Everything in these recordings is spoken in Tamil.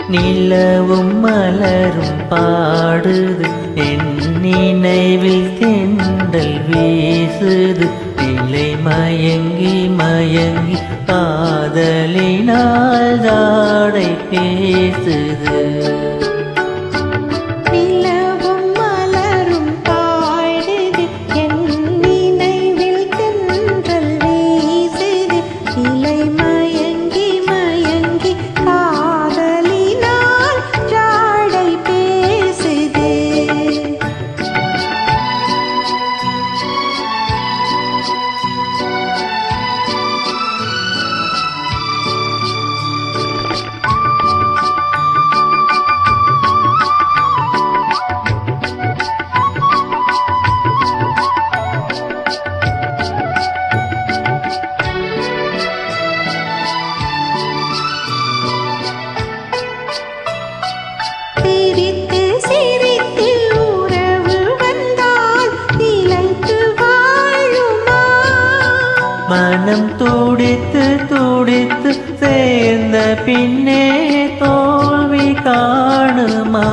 நிலவும் மலரும் பாடுது என் நினைவில் தென்றல் வீசுது நிலை மயங்கி மயங்கி காதலினால் ஜாடை பேசுது நிலவும் மலரும் பாடுது என் நினைவில் தென்றல் வீசுது இலை மயங்கி மயங்கி காதலினால் ஜாடை பேசுது சிரித்து சிரித்து உறவு வந்தால் நிலைத்து வாழுமா மனம் துடித்து துடித்து சேர்ந்த பின்னே தோல்வி காணுமா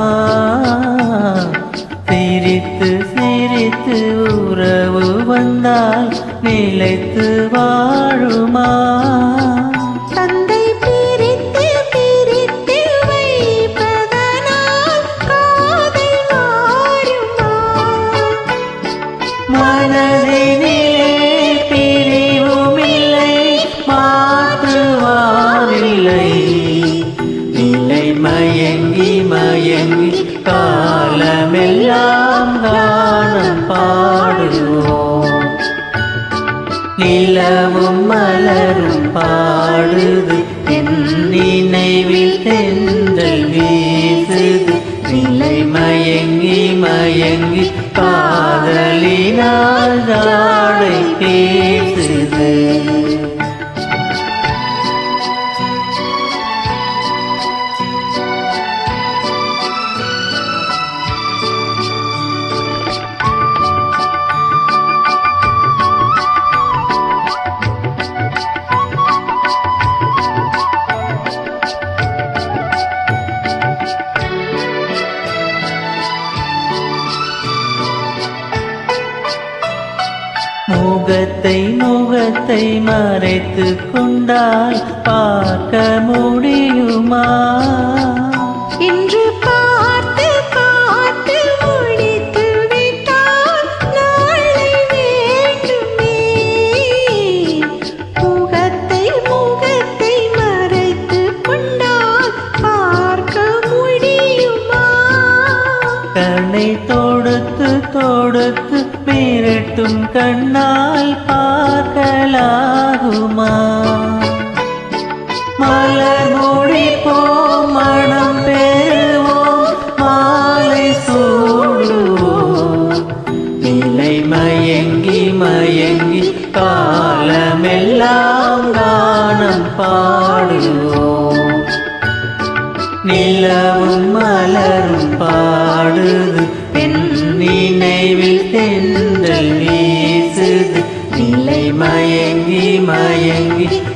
சிரித்து சிரித்து உறவு வந்தால் நிலைத்து வாழுமா தந்தை பிரித்து பிரித்து வைப்பதனால் காதல் மாறுமா மனதினிலே பிரிவுமில்லை மாற்றுவாரில்லை நிலை மயங்கி மயங்கி காலமெல்லாம் காணம் பாடுவோம் நிலவும் மலரும் பாடுது என் நினைவில் தென்றல் வீசுது நிலை மயங்கி மயங்கி காதலினால் ஜாடை பேசுது முகத்தை முகத்தை மறைத்து கொண்டால் பார்க்க முடியுமா இன்று பார்த்து பார்த்து முடித்து விட்டால் நாளை வேண்டுமே முகத்தை முகத்தை மறைத்து கொண்டால் பார்க்க முடியுமா கண்ணை தொடுத்து தொடுத்து மிரட்டும் கண்ணால் பார்க்கலாகுமா மலர் முடிப்போம் மனம் பெறுவோம் மாலை சூடுவோம் நிலை மயங்கி மயங்கி காலமெல்லாம் கானம் பாடுவோம் நிலவும் மலரும் பாடுது பெண் நினைவில் தென்றல் வீசுது நிலை மயங்கி மயங்கி